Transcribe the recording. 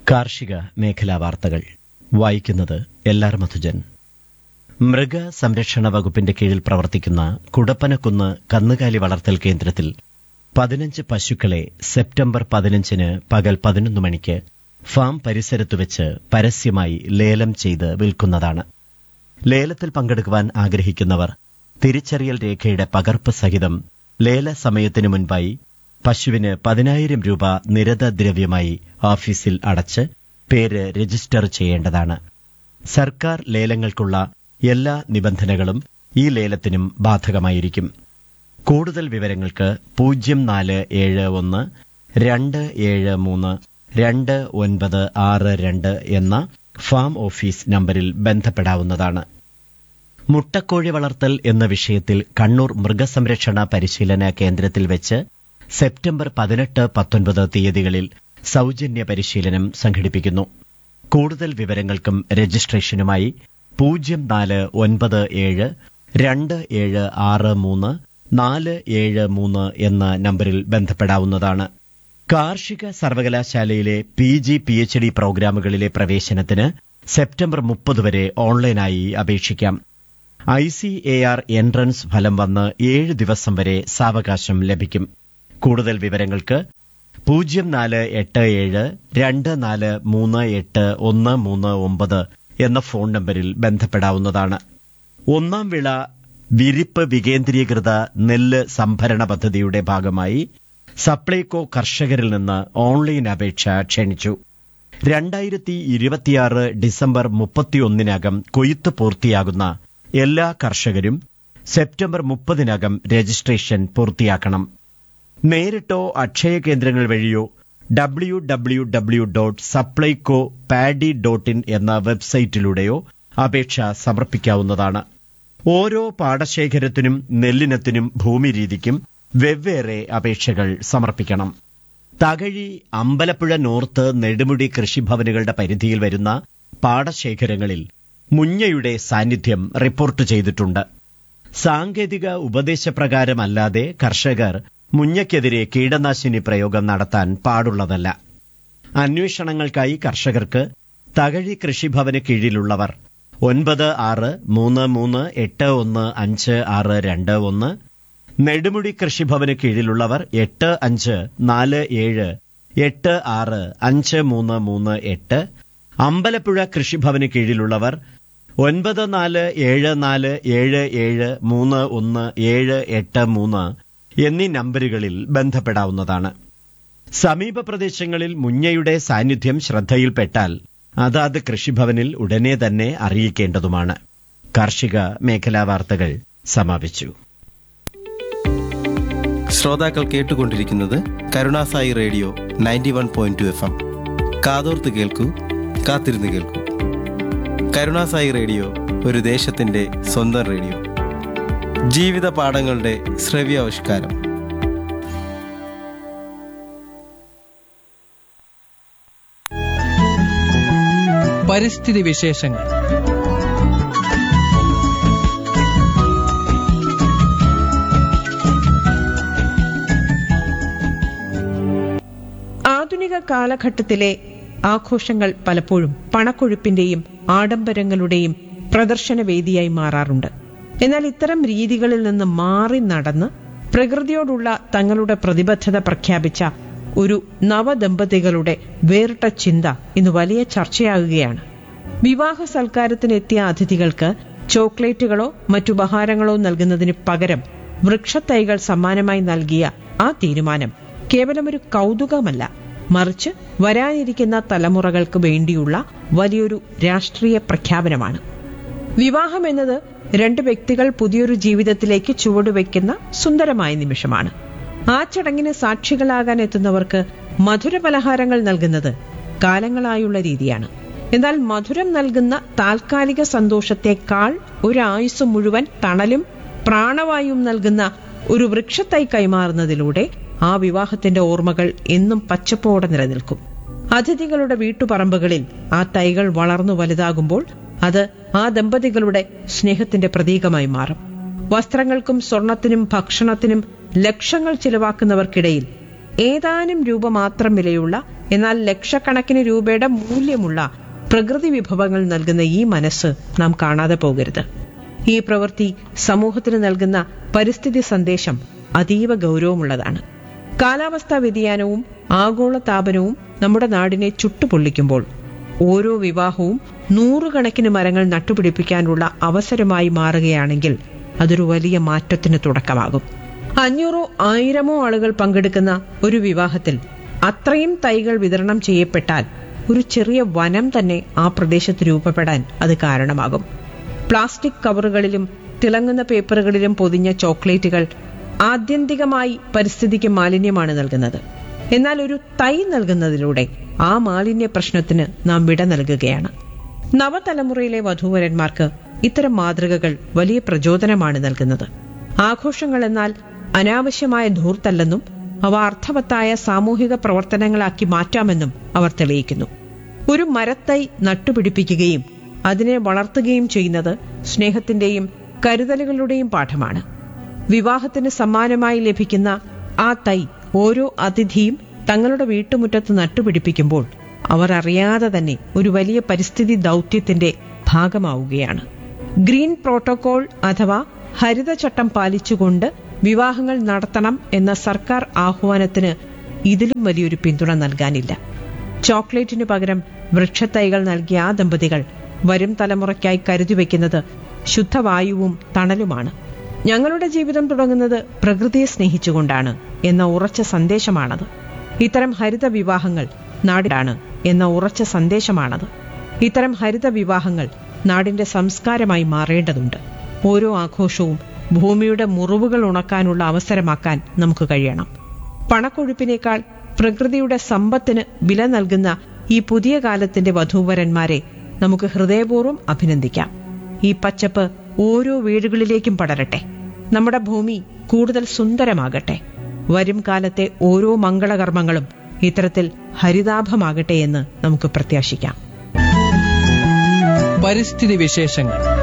കാർഷിക മേഖലാ വാർത്തകൾ വായിക്കുന്നത് എല്ലാർ മധുജൻ മൃഗ സംരക്ഷണ വകുപ്പിന്റെ കീഴിൽ പ്രവർത്തിക്കുന്ന കുടപ്പനക്കുന്ന് കന്നുകാലി വളർത്തൽ കേന്ദ്രത്തിൽ പതിനഞ്ച് പശുക്കളെ സെപ്റ്റംബർ പതിനഞ്ചിന് പകൽ പതിനൊന്ന് മണിക്ക് ഫാം പരിസരത്തു വെച്ച് പരസ്യമായി ലേലം ചെയ്ത് വിൽക്കുന്നതാണ് ലേലത്തിൽ പങ്കെടുക്കുവാൻ ആഗ്രഹിക്കുന്നവർ തിരിച്ചറിയൽ രേഖയുടെ പകർപ്പ് സഹിതം ലേല സമയത്തിനു മുൻപായി പശുവിന് പതിനായിരം രൂപ നിരതദ്രവ്യമായി ഓഫീസിൽ അടച്ച് പേര് രജിസ്റ്റർ ചെയ്യേണ്ടതാണ് സർക്കാർ ലേലങ്ങൾക്കുള്ള എല്ലാ നിബന്ധനകളും ഈ ലേലത്തിനും ബാധകമായിരിക്കും കൂടുതൽ വിവരങ്ങൾക്ക് പൂജ്യം നാല് ഏഴ് ഒന്ന് രണ്ട് ഏഴ് മൂന്ന് രണ്ട് ഒൻപത് ആറ് രണ്ട് എന്ന ഫാം ഓഫീസ് നമ്പറിൽ ബന്ധപ്പെടാവുന്നതാണ് മുട്ടക്കോഴി വളർത്തൽ എന്ന വിഷയത്തിൽ കണ്ണൂർ മൃഗസംരക്ഷണ പരിശീലന കേന്ദ്രത്തിൽ വെച്ച് സെപ്റ്റംബർ പതിനെട്ട് പത്തൊൻപത് തീയതികളിൽ സൗജന്യ പരിശീലനം സംഘടിപ്പിക്കുന്നു കൂടുതൽ വിവരങ്ങൾക്കും രജിസ്ട്രേഷനുമായി പൂജ്യം നാല് ഒൻപത് ഏഴ് രണ്ട് ഏഴ് ആറ് മൂന്ന് നാല് ഏഴ് മൂന്ന് എന്ന നമ്പറിൽ ബന്ധപ്പെടാവുന്നതാണ് കാർഷിക സർവകലാശാലയിലെ P G P H D പ്രോഗ്രാമുകളിലെ പ്രവേശനത്തിന് സെപ്റ്റംബർ മുപ്പത് വരെ ഓൺലൈനായി അപേക്ഷിക്കാം I C A R entrance ഫലം വന്ന് ഏഴ് ദിവസം വരെ സാവകാശം ലഭിക്കും കൂടുതൽ വിവരങ്ങൾക്ക് പൂജ്യം നാല് എട്ട് ഏഴ് രണ്ട് നാല് മൂന്ന് എട്ട് ഒന്ന് മൂന്ന് ഒമ്പത് എന്ന ഫോൺ നമ്പറിൽ ബന്ധപ്പെടാവുന്നതാണ് ഒന്നാം വിള വിരിപ്പ് വികേന്ദ്രീകൃത നെല്ല് സംഭരണ പദ്ധതിയുടെ ഭാഗമായി സപ്ലൈകോ കർഷകരിൽ നിന്ന് ഓൺലൈൻ അപേക്ഷ ക്ഷണിച്ചു രണ്ടായിരത്തി ഇരുപത്തിയാറ് ഡിസംബർ മുപ്പത്തിയൊന്നിനകം കൊയ്ത്ത് പൂർത്തിയാകുന്ന എല്ലാ കർഷകരും സെപ്റ്റംബർ മുപ്പതിനകം രജിസ്ട്രേഷൻ പൂർത്തിയാക്കണം നേരിട്ടോ അക്ഷയ കേന്ദ്രങ്ങൾ വഴിയോ W W W dot Supplyco paddy dot in എന്ന വെബ്സൈറ്റിലൂടെയോ അപേക്ഷ സമർപ്പിക്കാവുന്നതാണ് ഓരോ പാടശേഖരത്തിനും നെല്ലിനത്തിനും ഭൂമി രീതിക്കും വെവ്വേറെ അപേക്ഷകൾ സമർപ്പിക്കണം തകഴി അമ്പലപ്പുഴ നോർത്ത് നെടുമുടി കൃഷിഭവനുകളുടെ പരിധിയിൽ വരുന്ന പാടശേഖരങ്ങളിൽ മുഞ്ഞയുടെ സാന്നിധ്യം റിപ്പോർട്ട് ചെയ്തിട്ടുണ്ട് സാങ്കേതിക ഉപദേശപ്രകാരമല്ലാതെ കർഷകർ മുഞ്ഞയ്ക്കെതിരെ കീടനാശിനി പ്രയോഗം നടത്താൻ പാടുള്ളതല്ല അന്വേഷണങ്ങൾക്കായി കർഷകർക്ക് തകഴി കൃഷിഭവന് കീഴിലുള്ളവർ ഒൻപത് ആറ് മൂന്ന് മൂന്ന് എട്ട് ഒന്ന് അഞ്ച് ആറ് രണ്ട് ഒന്ന് നെടുമുടി കൃഷിഭവന് കീഴിലുള്ളവർ എട്ട് അഞ്ച് നാല് ഏഴ് എട്ട് ആറ് അഞ്ച് മൂന്ന് മൂന്ന് എട്ട് അമ്പലപ്പുഴ കൃഷിഭവന് കീഴിലുള്ളവർ ഒൻപത് നാല് ഏഴ് നാല് ഏഴ് ഏഴ് മൂന്ന് ഒന്ന് ഏഴ് എട്ട് മൂന്ന് എന്നീ നമ്പറുകളിൽ ബന്ധപ്പെടാവുന്നതാണ് സമീപ പ്രദേശങ്ങളിൽ മുഞ്ഞയുടെ സാന്നിധ്യം ശ്രദ്ധയിൽപ്പെട്ടാൽ അതാത് കൃഷിഭവനിൽ ഉടനെ തന്നെ അറിയിക്കേണ്ടതുമാണ് കാർഷിക മേഖലാ വാർത്തകൾ സമാപിച്ചു ശ്രോതാക്കൾ കേട്ടുകൊണ്ടിരിക്കുന്നത് Karunasai radio ninety one point two F M കാതോർത്ത് കേൾക്കൂ കാത്തിരുന്ന് കേൾക്കൂ കരുണാസായി റേഡിയോ ഒരു ദേശത്തിന്റെ സ്വന്തം റേഡിയോ ജീവിത പാഠങ്ങളുടെ ശ്രവ്യാവിഷ്കാരം പരിസ്ഥിതി വിശേഷങ്ങൾ ആധുനിക കാലഘട്ടത്തിലെ ആഘോഷങ്ങൾ പലപ്പോഴും പണക്കൊഴുപ്പിന്റെയും ആഡംബരങ്ങളുടെയും പ്രദർശന വേദിയായി മാറാറുണ്ട് എന്നാൽ ഇത്തരം രീതികളിൽ നിന്ന് മാറി നടന്ന് പ്രകൃതിയോടുള്ള തങ്ങളുടെ പ്രതിബദ്ധത പ്രഖ്യാപിച്ച ഒരു നവദമ്പതികളുടെ വേറിട്ട ചിന്ത ഇന്ന് വലിയ ചർച്ചയാകുകയാണ് വിവാഹ സൽക്കാരത്തിനെത്തിയ അതിഥികൾക്ക് ചോക്ലേറ്റുകളോ മറ്റുപഹാരങ്ങളോ നൽകുന്നതിന് പകരം വൃക്ഷത്തൈകൾ സമ്മാനമായി നൽകിയ ആ തീരുമാനം കേവലം ഒരു കൗതുകമല്ല മറിച്ച് വരാനിരിക്കുന്ന തലമുറകൾക്ക് വേണ്ടിയുള്ള വലിയൊരു രാഷ്ട്രീയ പ്രഖ്യാപനമാണ് വിവാഹം എന്നത് രണ്ട് വ്യക്തികൾ പുതിയൊരു ജീവിതത്തിലേക്ക് ചുവടുവെക്കുന്ന സുന്ദരമായ നിമിഷമാണ് ആ ചടങ്ങിന് സാക്ഷികളാകാൻ എത്തുന്നവർക്ക് മധുര പലഹാരങ്ങൾ നൽകുന്നത് കാലങ്ങളായുള്ള രീതിയാണ് എന്നാൽ മധുരം നൽകുന്ന താൽക്കാലിക സന്തോഷത്തെക്കാൾ ഒരു ആയുസ് മുഴുവൻ തണലും പ്രാണവായുവും നൽകുന്ന ഒരു വൃക്ഷത്തൈ കൈമാറുന്നതിലൂടെ ആ വിവാഹത്തിന്റെ ഓർമ്മകൾ എന്നും പച്ചപ്പോടെ നിലനിൽക്കും അതിഥികളുടെ വീട്ടുപറമ്പുകളിൽ ആ തൈകൾ വളർന്നു വലുതാകുമ്പോൾ അത് ആ ദമ്പതികളുടെ സ്നേഹത്തിന്റെ പ്രതീകമായി മാറും വസ്ത്രങ്ങൾക്കും സ്വർണത്തിനും ഭക്ഷണത്തിനും ലക്ഷങ്ങൾ ചിലവാക്കുന്നവർക്കിടയിൽ ഏതാനും രൂപ മാത്രം വിലയുള്ള എന്നാൽ ലക്ഷക്കണക്കിന് രൂപയുടെ മൂല്യമുള്ള പ്രകൃതി വിഭവങ്ങൾ നൽകുന്ന ഈ മനസ്സ് നാം കാണാതെ പോകരുത് ഈ പ്രവൃത്തി സമൂഹത്തിന് നൽകുന്ന പരിസ്ഥിതി സന്ദേശം അതീവ ഗൗരവമുള്ളതാണ് കാലാവസ്ഥാ വ്യതിയാനവും ആഗോളതാപനവും നമ്മുടെ നാടിനെ ചുട്ടുപൊള്ളിക്കുമ്പോൾ ഓരോ വിവാഹവും നൂറുകണക്കിന് മരങ്ങൾ നട്ടുപിടിപ്പിക്കാനുള്ള അവസരമായി മാറുകയാണെങ്കിൽ അതൊരു വലിയ മാറ്റത്തിന് തുടക്കമാകും അഞ്ഞൂറോ ആയിരമോ ആളുകൾ പങ്കെടുക്കുന്ന ഒരു വിവാഹത്തിൽ അത്രയും തൈകൾ വിതരണം ചെയ്യപ്പെട്ടാൽ ഒരു ചെറിയ വനം തന്നെ ആ പ്രദേശത്ത് രൂപപ്പെടാൻ അത് കാരണമാകും പ്ലാസ്റ്റിക് കവറുകളിലും തിളങ്ങുന്ന പേപ്പറുകളിലും പൊതിഞ്ഞ ചോക്ലേറ്റുകൾ ആത്യന്തികമായി പരിസ്ഥിതിക്ക് മാലിന്യമാണ് നൽകുന്നത് എന്നാൽ ഒരു തൈ നൽകുന്നതിലൂടെ ആ മാലിന്യ പ്രശ്നത്തിന് നാം വിട നൽകുകയാണ് നവതലമുറയിലെ വധൂവരന്മാർക്ക് ഇത്തരം മാതൃകകൾ വലിയ പ്രചോദനമാണ് നൽകുന്നത് ആഘോഷങ്ങൾ എന്നാൽ അനാവശ്യമായ ധൂർത്തല്ലെന്നും അവ അർത്ഥവത്തായ സാമൂഹിക പ്രവർത്തനങ്ങളാക്കി മാറ്റാമെന്നും അവർ തെളിയിക്കുന്നു ഒരു മരത്തൈ നട്ടുപിടിപ്പിക്കുകയും അതിനെ വളർത്തുകയും ചെയ്യുന്നത് സ്നേഹത്തിന്റെയും കരുതലുകളുടെയും പാഠമാണ് വിവാഹത്തിന് സമ്മാനമായി ലഭിക്കുന്ന ആ തൈ ഓരോ അതിഥിയും തങ്ങളുടെ വീട്ടുമുറ്റത്ത് നട്ടുപിടിപ്പിക്കുമ്പോൾ അവർ അറിയാതെ തന്നെ ഒരു വലിയ പരിസ്ഥിതി ദൗത്യത്തിന്റെ ഭാഗമാവുകയാണ് ഗ്രീൻ പ്രോട്ടോകോൾ അഥവാ ഹരിതചട്ടം പാലിച്ചുകൊണ്ട് വിവാഹങ്ങൾ നടത്തണം എന്ന സർക്കാർ ആഹ്വാനത്തിന് ഇതിലും വലിയൊരു പിന്തുണ നൽകാനില്ല ചോക്ലേറ്റിനു പകരം വൃക്ഷത്തൈകൾ നൽകിയ ആ ദമ്പതികൾ വരും തലമുറയ്ക്കായി കരുതി വയ്ക്കുന്നത് ശുദ്ധവായുവും തണലുമാണ് ഞങ്ങളുടെ ജീവിതം തുടങ്ങുന്നത് പ്രകൃതിയെ സ്നേഹിച്ചുകൊണ്ടാണ് എന്ന ഉറച്ച സന്ദേശമാണത് ഇത്തരം ഹരിത വിവാഹങ്ങൾ നാടിനാണ് എന്ന ഉറച്ച സന്ദേശമാണത് ഇത്തരം ഹരിത വിവാഹങ്ങൾ നാടിന്റെ സംസ്കാരമായി മാറേണ്ടതുണ്ട് ഓരോ ആഘോഷവും ഭൂമിയുടെ മുറിവുകൾ ഉണക്കാനുള്ള അവസരമാക്കാൻ നമുക്ക് കഴിയണം പണക്കൊഴുപ്പിനേക്കാൾ പ്രകൃതിയുടെ സമ്പത്തിന് വില നൽകുന്ന ഈ പുതിയ കാലത്തിന്റെ വധൂവരന്മാരെ നമുക്ക് ഹൃദയപൂർവ്വം അഭിനന്ദിക്കാം ഈ പച്ചപ്പ് ഓരോ വീടുകളിലേക്കും പടരട്ടെ നമ്മുടെ ഭൂമി കൂടുതൽ സുന്ദരമാകട്ടെ വരും കാലത്തെ ഓരോ മംഗളകർമ്മങ്ങളും ഇത്തരത്തിൽ ഹരിതാഭമാകട്ടെ എന്ന് നമുക്ക് പ്രത്യാശിക്കാം പരിസ്ഥിതി വിശേഷങ്ങൾ